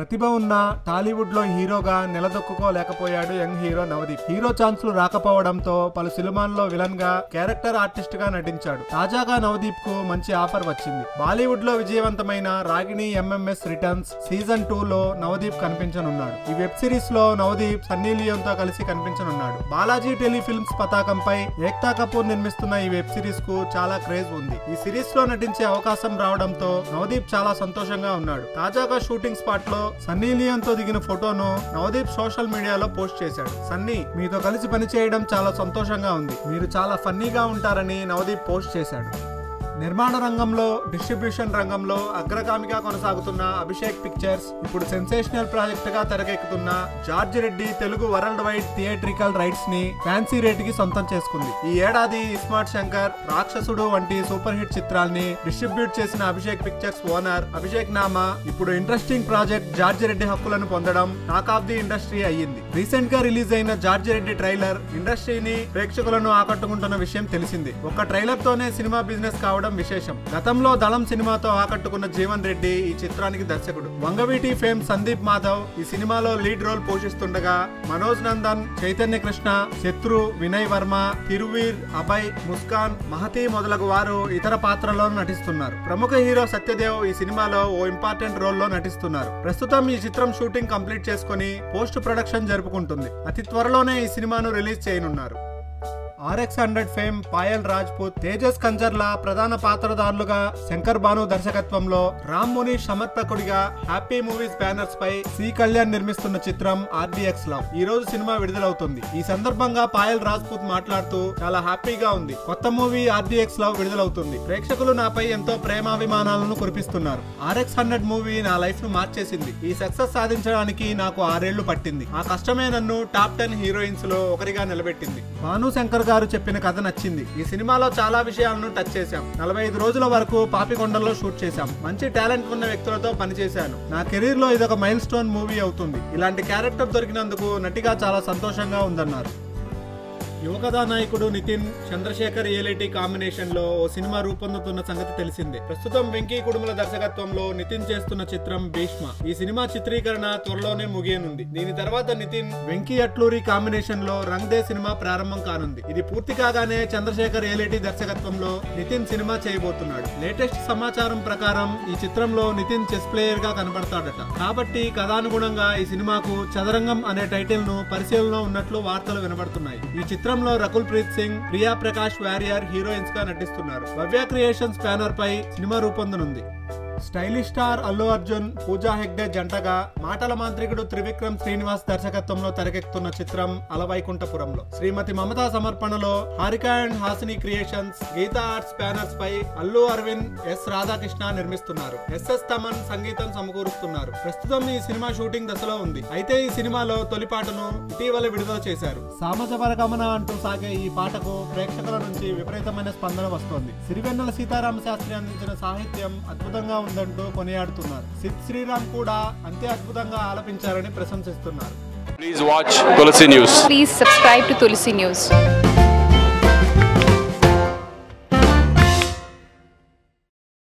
ప్రతిభ ఉన్న టాలీవుడ్ లో హీరోగా నిలదొక్కుకోలేకపోయాడు యంగ్ హీరో నవదీప్ హీరో ఛాన్సులు రాకపోవడంతో పలు సినిమాల్లో విలన్ గా క్యారెక్టర్ ఆర్టిస్ట్ గా నటించాడు తాజాగా నవదీప్ కు మంచి ఆఫర్ వచ్చింది బాలీవుడ్ లో విజయవంతమైన Ragini MMS returns season two లో నవదీప్ కనిపించనున్నాడు ఈ వెబ్ సిరీస్ లో నవదీప్ సన్నీ లియోన్ తో కలిసి కనిపించనున్నాడు బాలాజీ టెలిఫిల్మ్స్ పతాకంపై ఏక్తా కపూర్ నిర్మిస్తున్న ఈ వెబ్ సిరీస్ కు చాలా క్రేజ్ ఉంది ఈ సిరీస్ లో నటించే అవకాశం రావడంతో నవదీప్ చాలా సంతోషంగా ఉన్నాడు తాజాగా షూటింగ్ స్పాట్ లో సన్నీ లియోన్ తో దిగిన ఫోటోను నవదీప్ సోషల్ మీడియాలో పోస్ట్ చేశాడు సన్నీ మీతో కలిసి పనిచేయడం చాలా సంతోషంగా ఉంది మీరు చాలా ఫన్నీగా ఉంటారని నవదీప్ పోస్ట్ చేశాడు నిర్మాణ రంగంలో డిస్ట్రిబ్యూషన్ రంగంలో అగ్రగామిగా కొనసాగుతున్న అభిషేక్ పిక్చర్స్ ఇప్పుడు సెన్సేషనల్ ప్రాజెక్ట్ గా తెరకెక్కుతున్న George Reddy Telugu world wide theatrical rights ని ఫ్యాన్సీ రేట్ కి సొంతం చేసుకుంది ఈ ఏడాది ఇస్మార్ట్ శంకర్ రాక్షసుడు వంటి సూపర్ హిట్ చిత్రాల్ని డిస్ట్రిబ్యూట్ చేసిన అభిషేక్ పిక్చర్స్ ఓనర్ అభిషేక్ నామా ఇప్పుడు ఇంట్రెస్టింగ్ ప్రాజెక్ట్ జార్జ్ రెడ్డి హక్కులను పొందడం టాక్ ఆఫ్ ది ఇండస్ట్రీ అయ్యింది రీసెంట్ గా రిలీజ్ అయిన జార్జ్ రెడ్డి ట్రైలర్ ఇండస్ట్రీని ప్రేక్షకులను ఆకట్టుకుంటున్న విషయం తెలిసింది ఒక ట్రైలర్ తోనే సినిమా బిజినెస్ కావడం విశేషం గతంలో దళం సినిమాతో ఆకట్టుకున్న జీవన్ రెడ్డి ఈ చిత్రానికి దర్శకుడు వంగవీటి ఫేమ్ సందీప్ మాధవ్ ఈ సినిమాలో లీడ్ రోల్ పోషిస్తుండగా మనోజ్ నందన్ చైతన్య కృష్ణ శత్రు వినయ్ వర్మ తిరువీర్ అభయ్ ముస్కాన్ మహతి మొదలగు వారు ఇతర పాత్రల్లో నటిస్తున్నారు ప్రముఖ హీరో సత్యదేవ్ ఈ సినిమాలో ఓ ఇంపార్టెంట్ రోల్ లో నటిస్తున్నారు ప్రస్తుతం ఈ చిత్రం షూటింగ్ కంప్లీట్ చేసుకుని పోస్ట్ ప్రొడక్షన్ జరుపుకుంటుంది అతి త్వరలోనే ఈ సినిమాను రిలీజ్ చేయనున్నారు RX hundred fame Payal Rajput Tejas Kanjarla ప్రధాన పాత్రధారులుగా శంకర్ భాను దర్శకత్వంలో రామ్ ముని సమర్పకుడిగా హ్యాపీ మూవీస్ బ్యానర్స్ పై సి కళ్యాణ్ నిర్మిస్తున్న చిత్రం ఆర్డిఎక్స్ లవ్ ఈ రోజు సినిమా విడుదలవుతుంది ఈ సందర్భంగా పాయల్ రాజ్పూత్ మాట్లాడుతూ చాలా హ్యాపీగా ఉంది కొత్త మూవీ ఆర్డిఎక్స్ లవ్ విడుదలవుతుంది ప్రేక్షకులు నాపై ఎంతో ప్రేమాభిమానాలను కురిపిస్తున్నారు ఆర్ఎక్స్ హండ్రెడ్ మూవీ నా లైఫ్ ను మార్చేసింది ఈ సక్సెస్ సాధించడానికి నాకు ఆరేళ్లు పట్టింది ఆ కష్టమే నన్ను టాప్ టెన్ హీరోయిన్స్ లో ఒకరిగా నిలబెట్టింది భాను శంకర్ గారు చెప్పిన కథ నచ్చింది ఈ సినిమాలో చాలా విషయాలను టచ్ చేశాం నలభై ఐదు రోజుల వరకు పాపికొండలో షూట్ చేశాం మంచి టాలెంట్ ఉన్న వ్యక్తులతో పనిచేశాను నా కెరీర్ లో ఇదొక మైల్ స్టోన్ మూవీ అవుతుంది ఇలాంటి క్యారెక్టర్ దొరికినందుకు నటిగా చాలా సంతోషంగా ఉందన్నారు యువకథా నాయకుడు నితిన్ చంద్రశేఖర్ ఏలేటి కాంబినేషన్ లో ఓ సినిమా రూపొందుతున్న సంగతి తెలిసిందే ప్రస్తుతం వెంకీ కుడుముల దర్శకత్వంలో నితిన్ చేస్తున్న చిత్రం భీష్మ ఈ సినిమా చిత్రీకరణ త్వరలోనే ముగియనుంది దీని తర్వాత నితిన్ వెంకీ అట్లూరి కాంబినేషన్ లో రంగ్ దే సినిమా ప్రారంభం కానుంది ఇది పూర్తి కాగానే చంద్రశేఖర్ ఏలేటి దర్శకత్వంలో నితిన్ సినిమా చేయబోతున్నాడు లేటెస్ట్ సమాచారం ప్రకారం ఈ చిత్రంలో నితిన్ చెస్ ప్లేయర్ గా కనబడతాడట కాబట్టి కథానుగుణంగా ఈ సినిమాకు చదరంగం అనే టైటిల్ ను పరిశీలనలో ఉన్నట్లు వార్తలు వినబడుతున్నాయి ఈ చిత్రంలో రకుల్ ప్రీత్ సింగ్ ప్రియా ప్రకాష్ వారియర్ హీరోయిన్స్ గా నటిస్తున్నారు భవ్య క్రియేషన్స్ బ్యానర్ పై సినిమా రూపొందనుంది స్టైలిష్ స్టార్ అల్లు అర్జున్ పూజా హెగ్డే జంటగా మాటల మాంత్రికుడు త్రివిక్రమ్ శ్రీనివాస్ దర్శకత్వంలో తెరకెక్కుతున్న చిత్రం అలవైకుంఠపురంలో శ్రీమతి మమతా సమర్పణలో Haarika and Haasini creations Geetha arts banners పై అల్లు అరవింద్ ఎస్ రాధాకృష్ణ నిర్మిస్తున్నారు ఎస్ఎస్ తమన్ సంగీతం సమకూరుస్తున్నారు ప్రస్తుతం ఈ సినిమా షూటింగ్ దశలో ఉంది అయితే ఈ సినిమాలో తొలి పాటను ఇటీవల విడుదల చేశారు సామజవర గమన అంటూ సాగే ఈ పాటకు ప్రేక్షకుల నుంచి విపరీతమైన స్పందన వస్తోంది సిరివెన్నెల సీతారామ శాస్త్రి అందించిన సాహిత్యం అద్భుతంగా ఉందంటూ కొనియాడుతున్నారు సిద్ శ్రీరామ్ కూడా అంతే అద్భుతంగా ఆలపించారని ప్రశంసిస్తున్నారు Please watch Tulsi News. Please subscribe to Tulsi News.